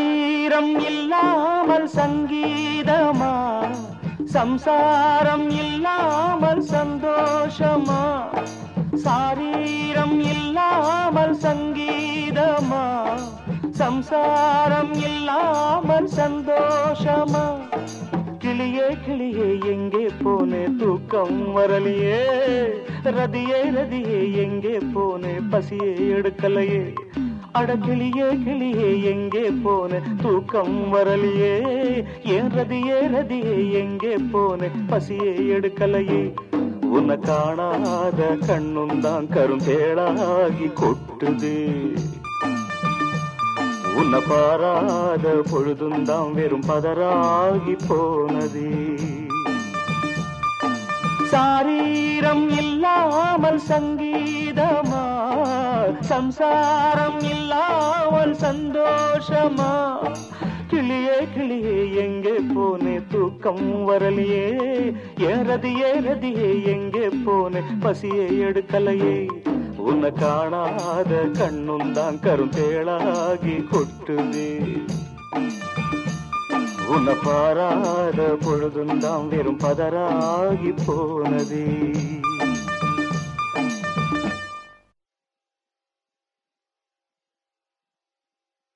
சாரீரம் இல்லாமல் சங்கீதமா சம்சாரம் இல்லாமல் சந்தோஷமா சாரீரம் இல்லாமல் சங்கீதமா சம்சாரம் இல்லாமல் சந்தோஷமா கிளியே கிளியே எங்கே போனே தூக்கம் வரலையே ரதியே ரதியே எங்கே போனே பசியே எடுக்கலையே அட கிளியே கிளியே எங்கே போன தூக்கம் வரலையே ஏன் ரதியே ரதியே எங்கே போன பசியே எடுக்கலையே உன்னை காணாத கண்ணும் தான் கருந்தேளாகி கொட்டுது உன்னை பாராத பொழுதும் தான் வெறும் பதறாகி போனது சாரீரம் இல்லாமல் சங்கீதமா சம்சாரம் இல்லாமல் சந்தோஷமா கிளியே கிளியே எங்கே போனே தூக்கம் வரலையே ஏறதி ஏறதியே எங்கே போனே பசியை எடுக்கலையே உன்னை காணாத கண்ணும் தான் கருந்தேளாகி கொட்டுது உன்னை பாராத பொழுதும் தான் வெறும் பதறாகி போனதே